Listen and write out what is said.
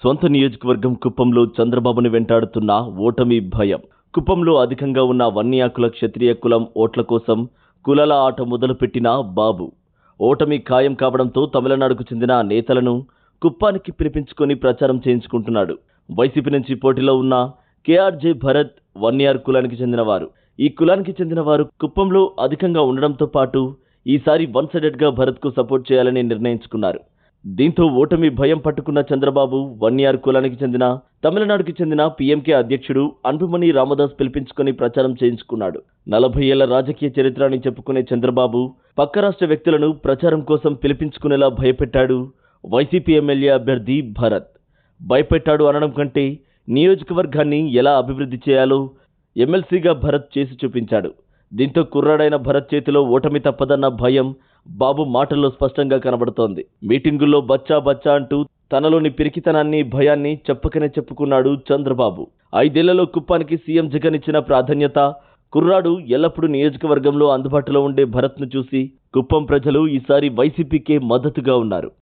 సొంత నియోజకవర్గం కుప్పంలో చంద్రబాబును వెంటాడుతున్న ఓటమి భయం కుప్పంలో అధికంగా ఉన్న వన్యాకుల క్షత్రియ కులం ఓట్ల కోసం కులాల ఆట మొదలుపెట్టిన బాబు ఓటమి ఖాయం కావడంతో తమిళనాడుకు చెందిన నేతలను కుప్పానికి పిలిపించుకొని ప్రచారం చేయించుకుంటున్నాడు వైసీపీ నుంచి పోటీలో ఉన్న కేఆర్జే భరత్ వన్యార్ కులానికి చెందినవారు ఈ కులానికి చెందిన వారు కుప్పంలో అధికంగా ఉండడంతో పాటు ఈసారి వన్ సైడెడ్గా భరత్కు సపోర్ట్ చేయాలని నిర్ణయించుకున్నారు దీంతో ఓటమి భయం పట్టుకున్న చంద్రబాబు వన్యార్ కులానికి చెందిన తమిళనాడుకి చెందిన పీఎంకే అధ్యక్షుడు అన్బుమణి రామదాస్ పిలిపించుకొని ప్రచారం చేయించుకున్నాడు నలభై ఏళ్ల రాజకీయ చరిత్ర అని చెప్పుకునే చంద్రబాబు పక్క రాష్ట్ర వ్యక్తులను ప్రచారం కోసం పిలిపించుకునేలా భయపెట్టాడు వైసీపీ ఎమ్మెల్యే అభ్యర్థి భరత్ భయపెట్టాడు అనడం కంటే నియోజకవర్గాన్ని ఎలా అభివృద్ధి చేయాలో ఎమ్మెల్సీగా భరత్ చేసి చూపించాడు దీంతో కుర్రాడైన భరత్ చేతిలో ఓటమి తప్పదన్న భయం బాబు మాటల్లో స్పష్టంగా కనబడుతోంది మీటింగుల్లో బచ్చా బచ్చా అంటూ తనలోని పిరికితనాన్ని భయాన్ని చెప్పకనే చెప్పుకున్నాడు చంద్రబాబు ఐదేళ్లలో కుప్పానికి సీఎం జగన్ ఇచ్చిన ప్రాధాన్యత కుర్రాడు ఎల్లప్పుడూ నియోజకవర్గంలో అందుబాటులో ఉండే భరత్ను చూసి కుప్పం ప్రజలు ఈసారి వైసీపీకే మద్దతుగా ఉన్నారు